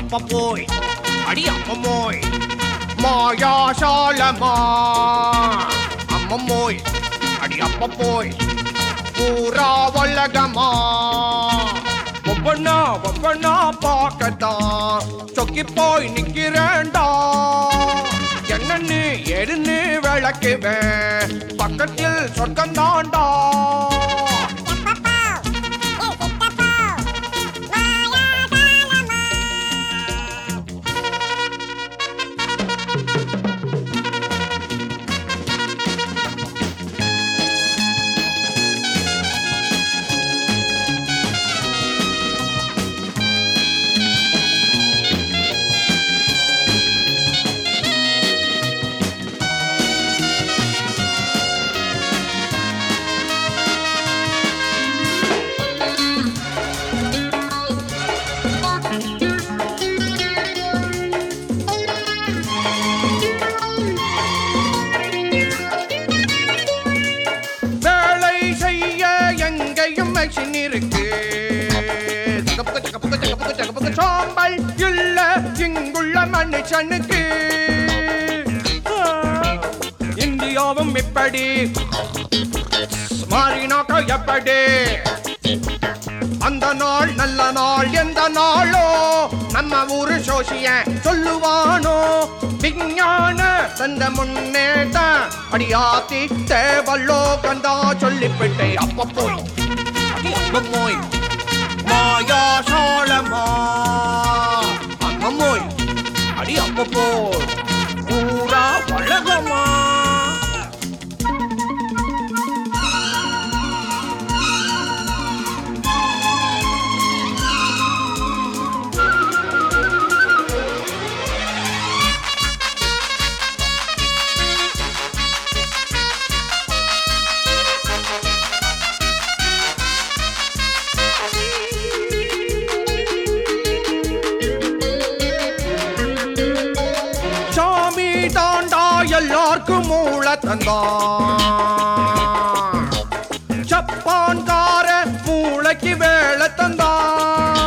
அப்ப போய் அடி அம்மம்மோய் மாயாசாலமா அம்மம்மோய் அடி அப்ப போய் பூரா உலகமா ஒவ்வொன்னா ஒவ்வொன்னா பார்க்கத்தான் சொக்கி போய் நிக்கிறேன்டா என்னன்னு எதுன்னு விளக்குவேன் பக்கத்தில் சொர்க்கம் தாண்டா வேலை செய்ய எங்கேயும் மெஷின் இருக்கு சகப்புக, சகப்புக, சகப்புக, சகப்புக, சாம்பல் இல்ல இங்குள்ள மனுஷனுக்கு இந்தியாவும் இப்படி மாறினாக்க எப்படி அந்த நாள் நல்ல நாள் எந்த நாளோ நம்ம ஊரு சோசிய சொல்லுவானோ விஞ்ஞான தந்த முன்னேட்ட அடியாத்தி தேவல்லோ கந்தா சொல்லிவிட்டே அப்ப போய் அடி அப்ப போய் மாயா சோழமா அம்மோய் அடி அப்ப போய் ஊரா உலகமா சாமி தாண்டா எல்லாருக்கும் மூள தந்தான் ஜப்பான்கார மூளைக்கு வேலை தந்தான்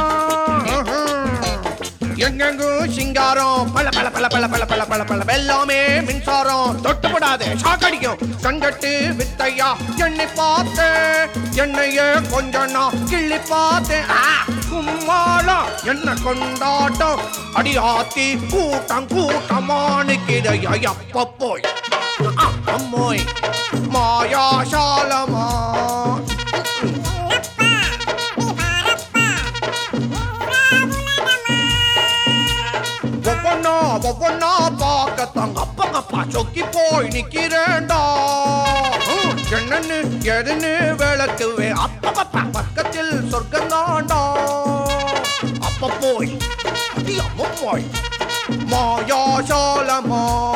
எங்கெங்கும் சிங்காரம் பல பல பல பல பல பல பல பல எல்லாமே மின்சாரம் தொட்டுப்படாது ஷாக்கடிக்கும் கண்கட்டு வித்தையா என்னை பார்த்து என்னையே கொஞ்ச நான் கிள்ளி பார்த்தேன் ஆ, கும்மாளா என்ன கொண்டாட்டம் அடி ஆத்தி கூட்டம் கூட்டமானுக்கிடையா எப்ப போய் ஆ, அம்மோய் மாயாசாலமா ஒவ்வொன்னா ஒவ்வொன்னா பார்க்கத்தான் அப்பா அப்பா சொக்கி போய் நிக்கிறேன்டா ஹம், என்னன்னு எதுன்னு விளக்குவே அப்பா அப்பா பக்கத்தில் சொர்க்கம் தாண்டா அப்ப போய் அடி அம்மா போய் மாயாசாலமா